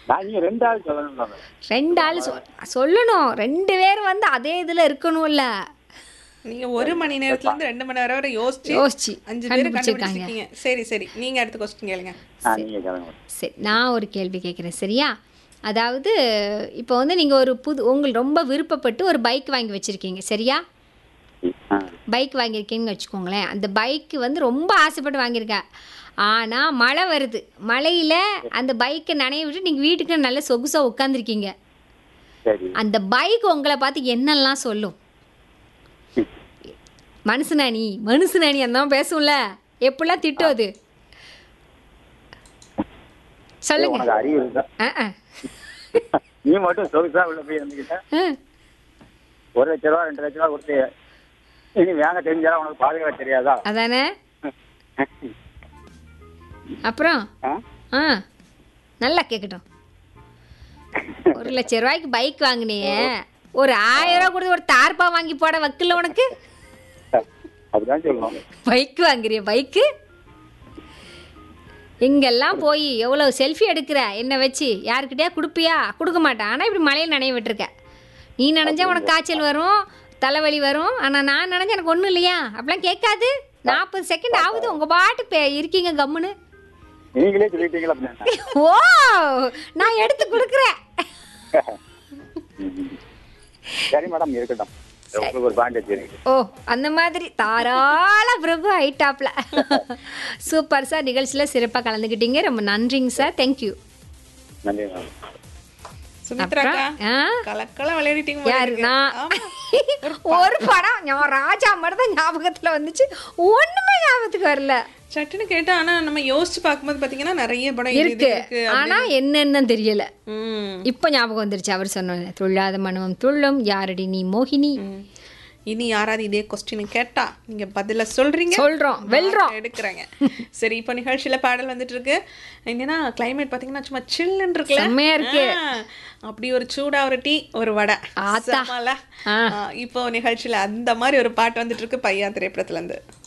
நான் நீங்க ரெண்டு ஆள் சொல்லணும் மேடம் ரெண்டு ஆள் சொ சொல்லணும் ரெண்டு பேர் வந்து அதே இதில் இருக்கணும்ல நீங்க ஒரு மணி நேரத்துல இருந்து ரெண்டு மணி நேரம் வரை யோசிச்சு யோசிச்சு அஞ்சு பேர் கண்டுபிடிச்சிருக்காங்க. கண்டுபிடிச்சிருக்கீங்க சரி சரி நீங்க அடுத்த கொஸ்டின் கேளுங்க ஆ நீங்க கேளுங்க மேடம் சரி நான் ஒரு கேள்வி கேட்குறேன் சரியா அதாவது இப்போ வந்து நீங்கள் ஒரு புது உங்களுக்கு ரொம்ப விருப்பப்பட்டு ஒரு பைக் வாங்கி வச்சுருக்கீங்க சரியா ஆ பைக் வாங்கியிருக்கீங்கன்னு வச்சுக்கோங்களேன் அந்த பைக்கு வந்து ரொம்ப ஆசைப்பட்டு வாங்கியிருக்க ஆனால் மழை வருது மழையில் அந்த பைக்கை நனைய விட்டு நீங்கள் வீட்டுக்கு நல்ல சொகுசாக உட்காந்துருக்கீங்க சரி அந்த பைக் உங்களை பார்த்து என்னெல்லாம் சொல்லும் மனுஷனா நீ மனுஷனா நீ அந்த மாதிரி பேசும்ல எப்படிலாம் திட்டும் அது சொல்லுங்க உனக்கு அறிவு இருக்கா ஆ ஆ நீ மட்டும் சொகுசா உள்ள போய் இருந்துக்கிட்ட ஆ. ஒரு லட்ச ரூபா ரெண்டு லட்ச ரூபா கொடுத்து இனி வேங்க தெரிஞ்சா உனக்கு பாதுகாப்பு தெரியாதா அதானே அப்புறம் ஆ? ஆ நல்லா கேட்கட்டும் ஒரு லட்ச ரூபாய்க்கு பைக் வாங்கினியே ஒரு ஆயிரம் ரூபா கொடுத்து ஒரு தார்பா வாங்கி போட வக்கில்ல உனக்கு அப்படிதான் சொல்லணும் பைக் வாங்குறிய பைக்கு இங்கெல்லாம் போய் எவ்வளோ செல்ஃபி எடுக்கிற என்னை வச்சு யாருக்கிட்டே கொடுப்பியா கொடுக்க மாட்டேன் ஆனால் இப்படி மழையில் நனைய விட்டுருக்க நீ நனைஞ்சா உனக்கு காய்ச்சல் வரும் தலைவலி வரும் ஆனால் நான் நனைஞ்சா எனக்கு ஒன்றும் இல்லையா அப்படிலாம் கேட்காது நாற்பது செகண்ட் ஆகுது உங்கள் பாட்டு பே இருக்கீங்க கம்முன்னு நீங்களே சொல்லிட்டீங்களா அப்படின்னா ஓ நான் எடுத்து கொடுக்குறேன் ம். சரி மேடம் இருக்கட்டும் உங்களுக்கு ஒரு பாண்டேஜ் இருக்கு ஓ அந்த மாதிரி தாராள பிரபு ஐட்டாப்ல சூப்பர் சார் நிகழ்ச்சியில் சிறப்பாக கலந்துக்கிட்டீங்க ரொம்ப நன்றிங்க சார் தேங்க்யூ நன்றி மேடம் சுமித்ராக்கா ஆ கலக்கலம் விளையாடிட்டீங்க போல யாரு இருக்கு. நான் ஆமா. ஒரு படம் ஞா- ராஜா மட்டும் தான் ஞாபகத்துல வந்துச்சு ஒண்ணுமே ஞாபகத்துக்கு வரல சட்டுன்னு கேட்டா ஆனா நம்ம யோசிச்சு பார்க்கும்போது பாத்தீங்கன்னா நிறைய படம் இது இது இருக்கு இருக்கு ஆனா என்னன்னு தெரியல ம். இப்ப ஞாபகம் வந்துருச்சு அவர் சொன்ன துள்ளாத மனமும் துள்ளும் யாரடி நீ மோகினி ம். இனி யாராவது இதே கொஸ்டின் கேட்டா நீங்க பதில சொல்றீங்க சொல்றோம், வெல்றோம். நான் எடுக்கிறேங்க சரி இப்போ நிகழ்ச்சியில பாடல் வந்துட்டு இருக்கு என்னன்னா கிளைமேட் பாத்தீங்கன்னா சும்மா சில்லுன்னு இருக்குல்ல செம்மையா இருக்கு. ஆ, அப்படி ஒரு சூடா ஒரு டீ ஒரு வடை ஆத்தா. செம்மல. ஆ. ஆ, இப்போ நிகழ்ச்சியில அந்த மாதிரி ஒரு பாட்டு வந்துட்டு இருக்கு பையா திரைப்படத்துல இருந்து